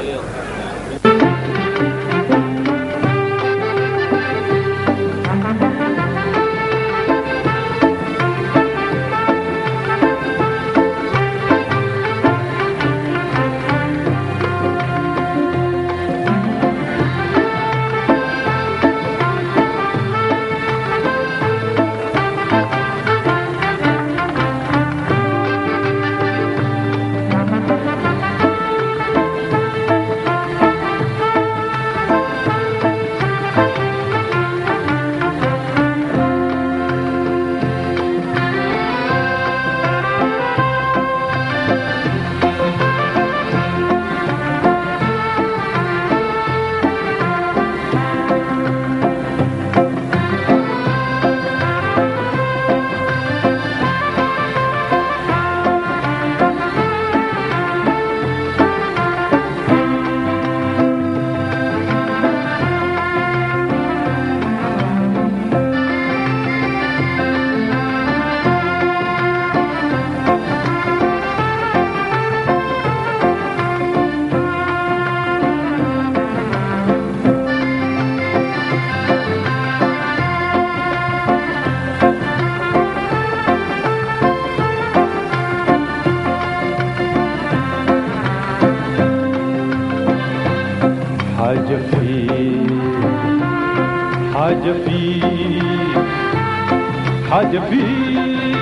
حاجة فيك حاجة فيك حاجة فيك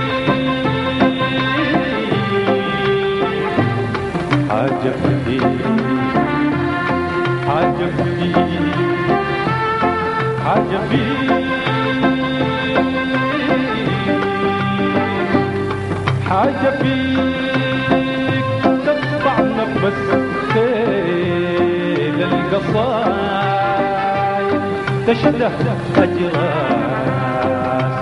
حاجة فيك حاجة فيك حاجة فيك حاجة فيك تدفع نفس خيل القصايد تشده أجراس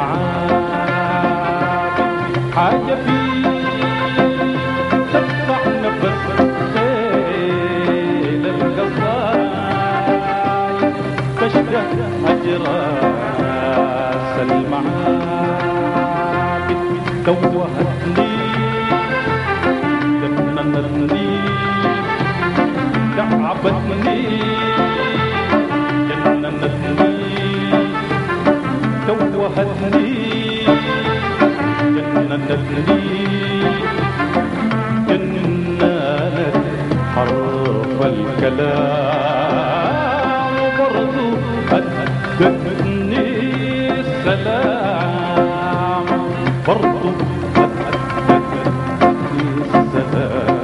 المعابد حاجة فيك تدفع نفس خيل القصايد تشده أجراس المعابد توهتني جننتني تعبتني جننتني توهتني جننتني جنانت حرف الكلام برضو أدتني السلام برضو أدتني السلام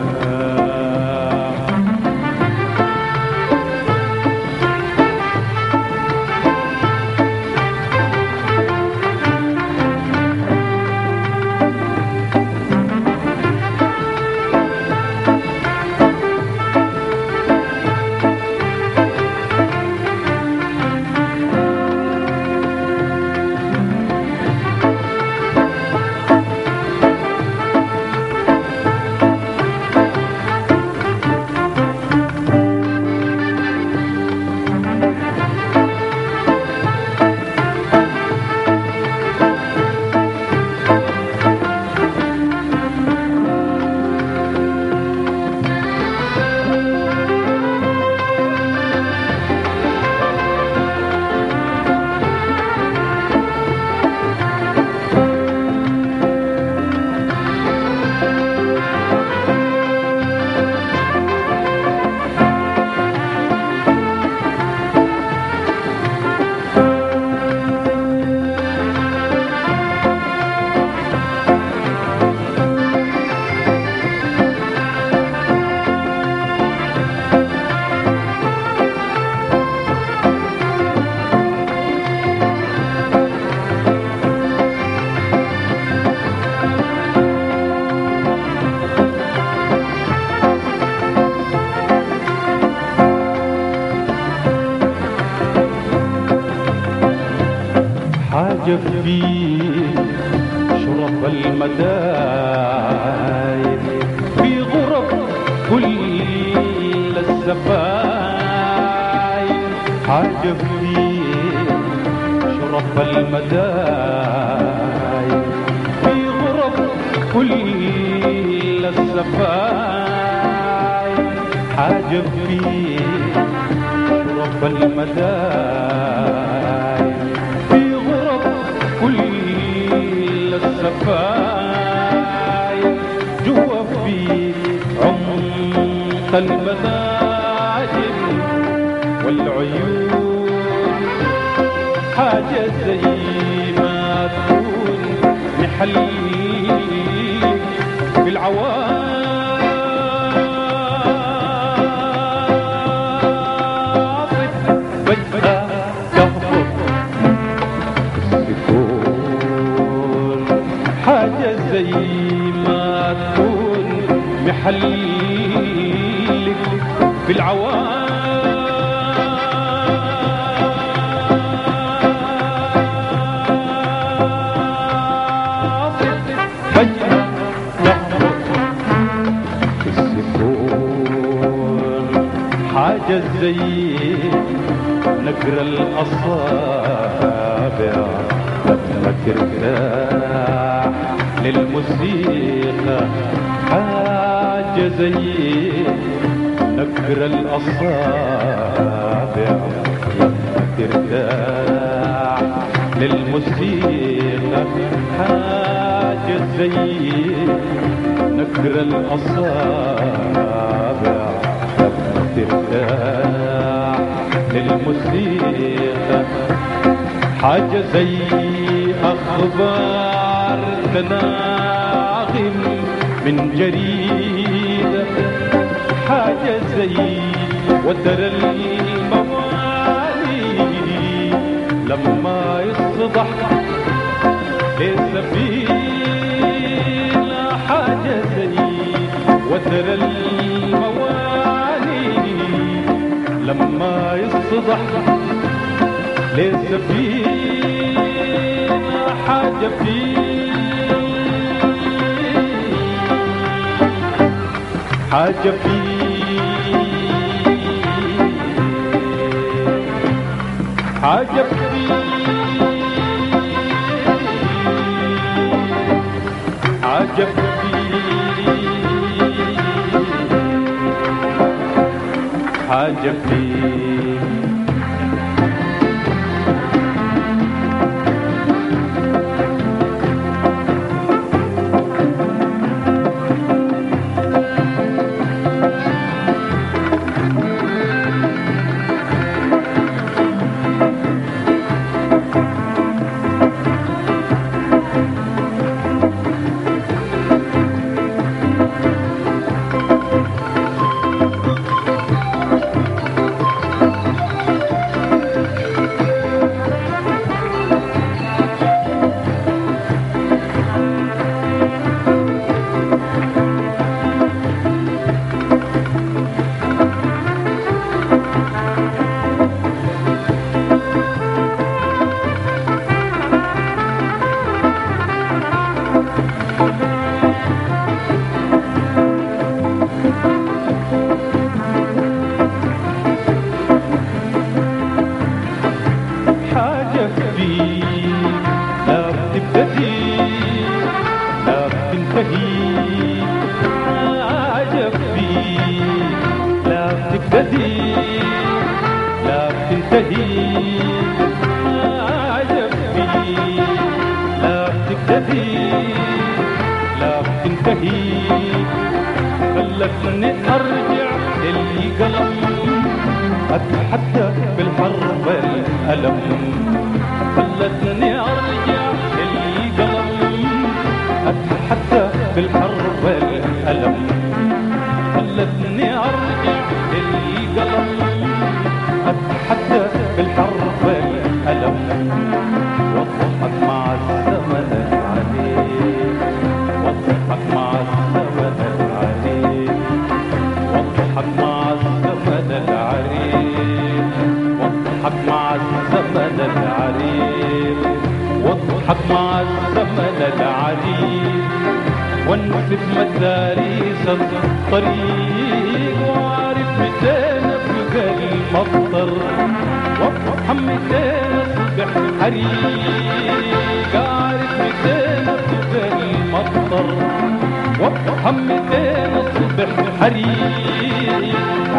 حاجة في شرف المداير في غرف كل السفاير حاجة في شرف المداير في غرف كل السفاير حاجة فيه شرف المدايا في غرب كل السفايا جوا في عمق المداجن والعيون حاجة زي ما تكون محليك في العواصف فجأة تهبط السكون حاجة زي ما تكون محلك في العواصف فجأة تهبط السكون حاجة زي نقر الأصابع لما ترتاح للموسيقى حاجة زي نقر الأصابع لما ترتاح للموسيقى حاجة زي نقر الأصابع لما ترتاح للموسيقى حاجة زي أخبار تناغم من جريدة حاجة زي وتر الموالي لما يصدح لسفينة حاجة زي وتر الموالي لما يصدح لسفينة حاجة فيه حاجة فيه حاجة فيه حاجة فيه حاجة فيه حاجة فيه لا بتبتدي لا بتنتهي حاجة فيه لا بتبتدي لا بتنتهي حاجة فيه لا بتبتدي لا بتنتهي خلتني ارجع للقلم اتحدى بالحرب الالم خلتني ارجع للقلم اتحدى بالحرب الالم خلتني ارجع للقلم اتحدى بالحرب الالم واضحك مع الزمن العليم واضحك مع الزمن العليم واضحك مع الزمن العريض واضحك مع الزمن العريض واضحك مع الزمن العريض وانسف مداريس الطريق وعارف متين ابقى المطر وافهم متين اصبح حريق عارف متين ابقى المطر وافهم متين اصبح حريق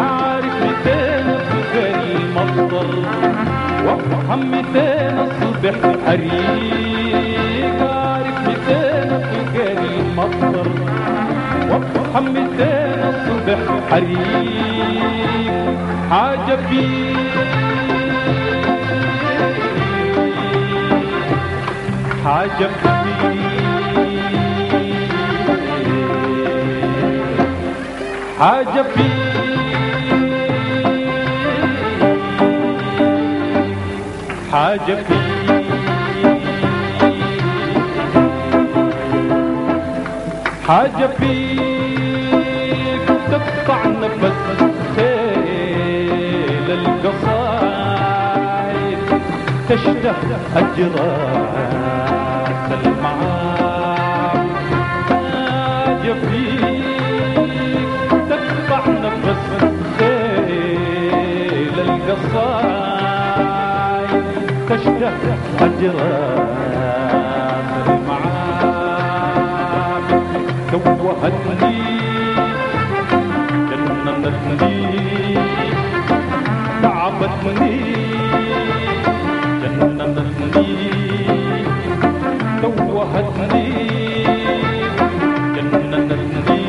مطر وافهم متين اصبح حريق عارف متين القى المطر وافهم متين اصبح حريق حاجة حاجة حاجة حاجة حاجة فيك تقطع نفس خيل القصايد تشتهى أجراس المعاد حاجة فيك تقطع نفس خيل القصايد تشتهى أجراس المعاد توهتني جننتني تعبتني جننتني توهتني جننتني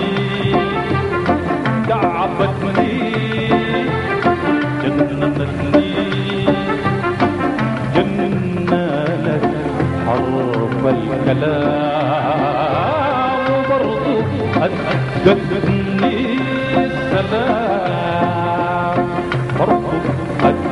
تعبتني جننتني جننت حرف الكلام وبرضو أدتني السلام برضو